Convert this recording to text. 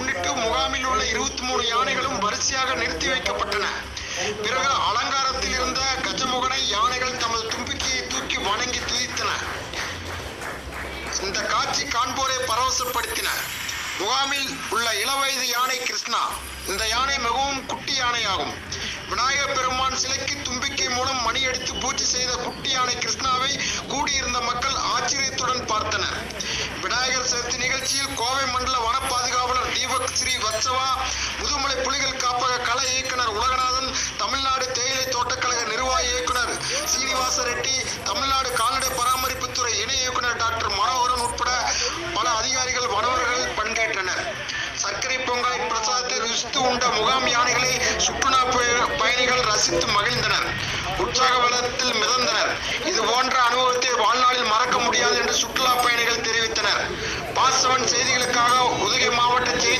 முன்னிட்டு முகாமில் உள்ள இருபத்தி மூணு யானைகளும் வரிசையாக நிறுத்தி வைக்கப்பட்டன பிறகு அலங்காரத்தில் இருந்த கஜமுகனை யானைகள் தமது தும்பிக்கையை தூக்கி வணங்கி துதித்தன இந்த காட்சி காண்போரை பரவசப்படுத்தின முகாமில் உள்ள இளவயது யானை கிருஷ்ணா இந்த யானை மிகவும் குட்டி யானையாகும் விநாயகர் பெருமான் சிலைக்கு தும்பிக்கை மூலம் மணியடித்து பூஜை செய்த குட்டி யானை கிருஷ்ணாவை கூடியிருந்த மக்கள் ஆச்சரியத்துடன் பார்த்தனர் விநாயகர் சதுர்த்தி நிகழ்ச்சியில் கோவை மண்டல வன பாதுகாவலர் தீபக் ஸ்ரீ வத்சவா முதுமலை புலிகள் காப்பக கலை இயக்குனர் உலகநாதன் தமிழ்நாடு தேயிலை தோட்டக்கழக நிர்வாக இயக்குனர் சீனிவாச ரெட்டி தமிழ்நாடு கால்நடை பராமரிப்புத்துறை இணை இயக்குனர் டாக்டர் மனோகரன் உட்பட பல அதிகாரிகள் வனவர்கள் பங்கேற்றனர் சர்க்கரை பொங்கலை பிரசாதத்தை ருசித்து உண்ட முகாம் யானைகளை சுற்றுலா பய- பயணிகள் ரசித்து மகிழ்ந்தனர் உற்சாக வெள்ளத்தில் மிதந்தனர் இது போன்ற அனுபவத்தை வாழ்நாளில் மறக்க முடியாது என்று சுற்றுலா பயணிகள் தெரிவித்தனர் பாசவன் செய்திகளுக்காக உதகை மாவட்ட செய்தி